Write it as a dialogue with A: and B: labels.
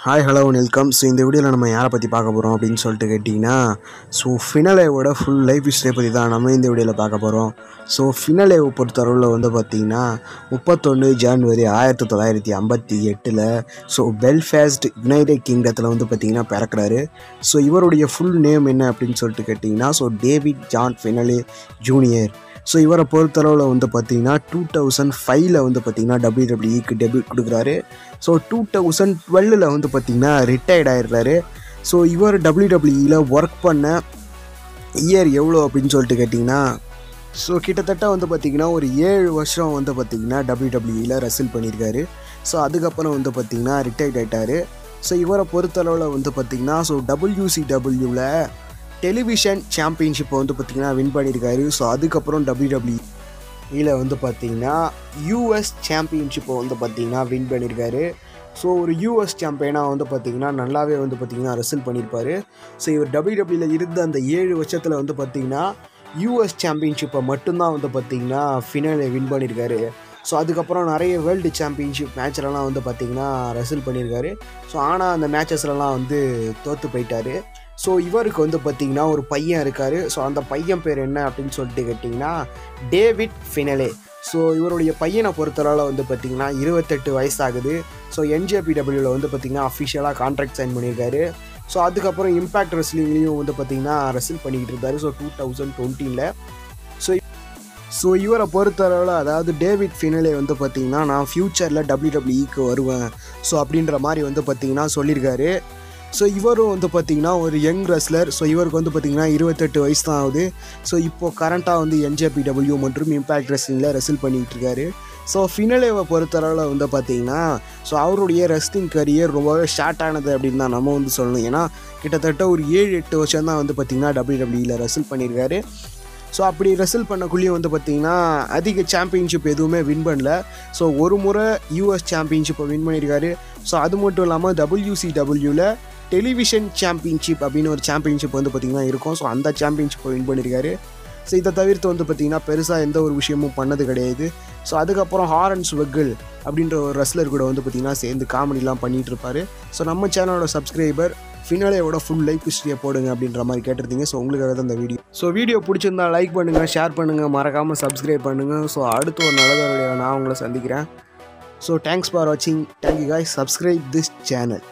A: hi hello welcome so இந்த வீடியோவில் நம்ம யாரை பற்றி பார்க்க போகிறோம் அப்படின்னு சொல்லிட்டு கேட்டிங்கன்னா ஸோ ஃபினலேவோட ஃபுல் லைஃப் ஹிஸ்டரியை பற்றி தான் நம்ம இந்த வீடியோவில் பார்க்க போகிறோம் ஸோ ஃபினலேவை பொறுத்தளவில் வந்து பார்த்திங்கன்னா முப்பத்தொன்று ஜான்வரி ஆயிரத்தி தொள்ளாயிரத்தி ஐம்பத்தி எட்டில் ஸோ பெல்ஃபாஸ்ட் யுனைடெட் கிங்டத்தில் வந்து பார்த்திங்கன்னா பிறக்கிறாரு ஸோ இவருடைய ஃபுல் நேம் என்ன அப்படின்னு சொல்லிட்டு கேட்டிங்கன்னா so David John Finlay junior so இவரை பொறுத்தளவில் வந்து பார்த்தீங்கன்னா டூ தௌசண்ட் ஃபைவ்ல வந்து பார்த்தீங்கன்னா டபிள்யூடபிள்யூக்கு டெபியூட் கொடுக்குறாரு ஸோ டூ தௌசண்ட் டுவெல்லில் வந்து பார்த்தீங்கன்னா ரிட்டையர்ட் ஆயிடுறாரு ஸோ இவர் டபிள்யூடபிள்யூயில் ஒர்க் பண்ண இயர் எவ்வளோ அப்படின்னு சொல்லிட்டு கேட்டிங்கன்னா ஸோ கிட்டத்தட்ட வந்து பார்த்திங்கன்னா ஒரு ஏழு வருஷம் வந்து பார்த்திங்கன்னா டபிள்யூடபிள்யூயில் ரெசில் பண்ணியிருக்காரு ஸோ அதுக்கப்புறம் வந்து பார்த்திங்கன்னா ரிட்டையர்ட் ஆகிட்டார் ஸோ இவரை பொறுத்தளவில் வந்து பார்த்திங்கன்னா ஸோ டபிள்யூசிடபிள்யூவில் டெலிவிஷன் சாம்பியன்ஷிப்பை வந்து பார்த்திங்கன்னா வின் பண்ணியிருக்காரு ஸோ அதுக்கப்புறம் டபிள்யூடபிள்யூ இதில் வந்து பார்த்தீங்கன்னா யூஎஸ் சாம்பியன்ஷிப்பை வந்து பார்த்தீங்கன்னா வின் பண்ணியிருக்காரு ஸோ ஒரு யூஎஸ் சாம்பியனாக வந்து பார்த்தீங்கன்னா நல்லாவே வந்து பார்த்தீங்கன்னா ரெசல் பண்ணியிருப்பார் ஸோ இவர் டபிள்யூடபிள்யூவில் இருந்த அந்த ஏழு வருஷத்தில் வந்து பார்த்தீங்கன்னா யூஎஸ் சாம்பியன்ஷிப்பை மட்டும்தான் வந்து பார்த்தீங்கன்னா ஃபினாலே வின் பண்ணியிருக்காரு ஸோ அதுக்கப்புறம் நிறைய வேர்ல்டு சாம்பியன்ஷிப் மேட்ச்லலாம் வந்து பார்த்தீங்கன்னா ரெசல் பண்ணியிருக்காரு ஸோ ஆனால் அந்த மேட்சஸ்லலாம் வந்து தோற்று போயிட்டாரு ஸோ இவருக்கு வந்து பார்த்திங்கன்னா ஒரு பையன் இருக்கார் ஸோ அந்த பையன் பேர் என்ன அப்படின்னு சொல்லிட்டு கேட்டிங்கன்னா டேவிட் ஃபினலே ஸோ இவருடைய பையனை பொறுத்தளவில் வந்து பார்த்திங்கன்னா இருபத்தெட்டு வயசாகுது ஸோ என்ஜேபிடபிள்யூவில் வந்து பார்த்திங்கன்னா அஃபிஷியலாக கான்ட்ராக்ட் சைன் பண்ணியிருக்காரு ஸோ அதுக்கப்புறம் இம்பேக்ட் ரெஸ்லிங்லேயும் வந்து பார்த்திங்கன்னா ரெசில் பண்ணிக்கிட்டு இருந்தார் ஸோ டூ தௌசண்ட் டுவெண்ட்டியில் ஸோ ஸோ இவரை பொறுத்தளவில் அதாவது டேவிட் ஃபினலே வந்து பார்த்திங்கன்னா நான் ஃப்யூச்சரில் டபிள்யூடபிள்யூக்கு வருவேன் ஸோ அப்படின்ற மாதிரி வந்து பார்த்திங்கன்னா சொல்லியிருக்காரு ஸோ இவரும் வந்து பார்த்திங்கன்னா ஒரு யங் ரெஸ்லர் ஸோ இவருக்கு வந்து பார்த்திங்கன்னா இருபத்தெட்டு வயசு தான் ஆகுது ஸோ இப்போது கரண்ட்டாக வந்து என்ஜேபிடபிள்யூ மற்றும் இம்பேக்ட் ரெஸ்லிங்கில் ரெசில் பண்ணிகிட்டு இருக்காரு ஸோ ஃபினலேவை பொறுத்தளவில் வந்து பார்த்திங்கன்னா ஸோ அவருடைய ரெஸ்லிங் கரியர் ரொம்பவே ஷார்ட் ஆனது அப்படின்னு தான் நம்ம வந்து சொல்லணும் ஏன்னா கிட்டத்தட்ட ஒரு ஏழு எட்டு வருஷம் தான் வந்து பார்த்திங்கன்னா டபிள்யூடபிள்யூவில் ரெசில் பண்ணியிருக்காரு ஸோ அப்படி ரெசல் பண்ணக்குள்ளேயும் வந்து பார்த்திங்கன்னா அதிக சாம்பியன்ஷிப் எதுவுமே வின் பண்ணல ஸோ ஒரு முறை யூஎஸ் சாம்பியன்ஷிப்பை வின் பண்ணியிருக்காரு ஸோ அது மட்டும் இல்லாமல் டபிள்யூசிடபிள்யூவில் டெலிவிஷன் சாம்பியன்ஷிப் அப்படின்னு ஒரு சாம்பியன்ஷிப் வந்து பார்த்திங்கன்னா இருக்கும் ஸோ அந்த சாம்பியன்ஷிப்பை வின் பண்ணியிருக்காரு ஸோ இதை தவிர்த்து வந்து பார்த்திங்கன்னா பெருசாக எந்த ஒரு விஷயமும் பண்ணது கிடையாது ஸோ அதுக்கப்புறம் ஹாரன்ஸ் வெக்கிள் அப்படின்ற ஒரு ரெஸ்லர் கூட வந்து பார்த்திங்கன்னா சேர்ந்து காமெடிலாம் பண்ணிகிட்டு இருப்பார் ஸோ நம்ம சேனலோட சப்ஸ்கிரைபர் ஃபினாலேயோட ஃபுல் லைஃப் ஹிஸ்ட்ரியை போடுங்க அப்படின்ற மாதிரி கேட்டிருந்தீங்க ஸோ உங்களுக்காக தான் இந்த வீடியோ ஸோ வீடியோ பிடிச்சிருந்தா லைக் பண்ணுங்கள் ஷேர் பண்ணுங்கள் மறக்காமல் சப்ஸ்கிரைப் பண்ணுங்கள் ஸோ அடுத்து ஒரு நல்ல நான் உங்களை சந்திக்கிறேன் ஸோ தேங்க்ஸ் ஃபார் வாட்சிங் thank you guys subscribe this channel